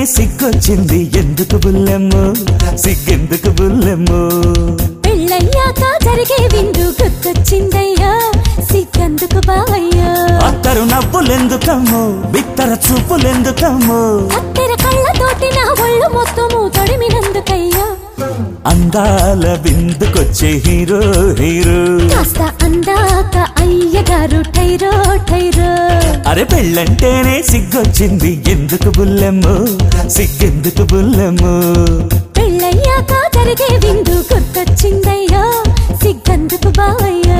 సిగ్గొచ్చింది ఎందుకు బుల్లెమ్ము సిగ్గెందుకు బుల్లెమ్ము పెళ్ళయ్యాక జరిగే విందు గుర్తొచ్చిందయ్యా సిగ్గందుకు బావయ్యా అత్తరు నవ్వులెందుకమ్ము బిత్తర చూపులెందుకమ్ము అత్తెర కళ్ళతోటి నా ఒళ్ళు మొత్తము తొడిమినందుకయ్యా అందాల బిందుకొచ్చే హీరో హీరో కాస్త అందాక అయ్యగారు టైరో టైరో అరే పెళ్ళంటేనే సిగ్గొచ్చింది ఎందుకు బుల్లెమ్ము సిగ్గెందుకు బుల్లెమ్ము పెళ్ళయ్యాక జరిగే విందు గుర్తొచ్చిందయ్యా సిగ్గందుకు బావయ్యా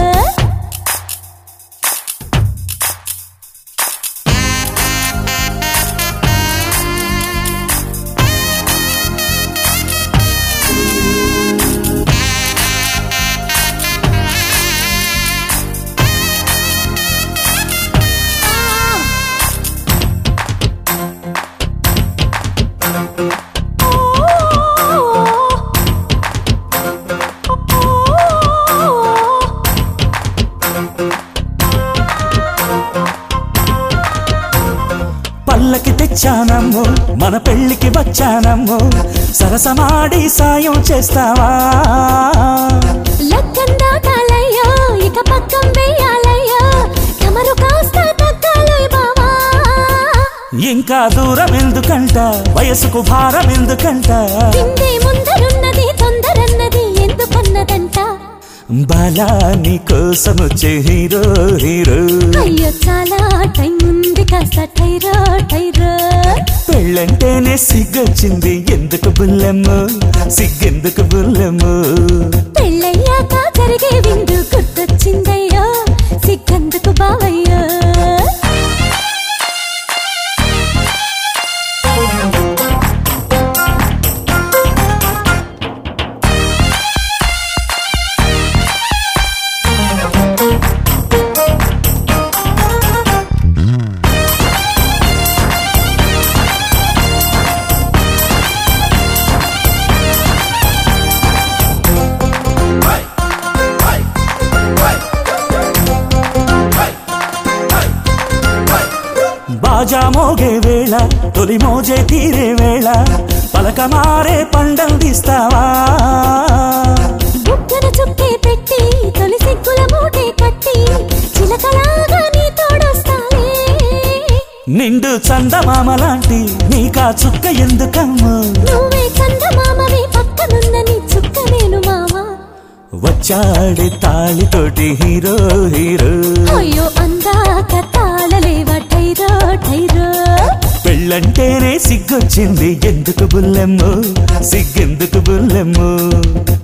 పల్లకి తెచ్చానమ్ము మన పెళ్ళికి వచ్చానమ్ము సరసమాడి సాయం చేస్తావా లక్కం దాటాలయ్యా ఇక పక్కం వేయాలయ్యా తమరు కాస్త తగ్గాలి బావా ఇంకా దూరం ఎందుకంట వయసుకు భారం ఎందుకంట కిందే ముందరున్నది తొందరన్నది ఎందుకన్నదంట బాలా నీ కోసం వచ్చే హీరో హీరో అయ్యో చాలా టైం ఉంది కాస్త టైరో టైరో పెళ్ళంటేనే సిగ్గొచ్చింది ఎందుకు బుల్లెమ్ము సిగ్గెందుకు బుల్లెమ్ము పెళ్ళయ్యాక జరిగే విందు గుర్తొచ్చిందయ్యా సిగ్గందుకు బావయ్యా బాజా మోగే వేళ తొలి మోజే తీరే వేళ పలక మారే పండందిస్తావా బుగ్గన చుక్కే పెట్టి తొలి సిగ్గుల మూటే కట్టి చిలకలాగా నీ తోడొస్తానే నిండు చందమామ లాంటి నీకా చుక్క ఎందుకమ్ము నువ్వే చందమామవి పక్కనున్న నీ చుక్క నేను మావా వచ్చాడే తాళితోటి హీరో హీరో అయ్యో అందాక తాళలేవ టైరో టైరో పెళ్ళంటేనే సిగ్గొచ్చింది ఎందుకు బుల్లెమ్ము సిగ్గెందుకు బుల్లెమ్ము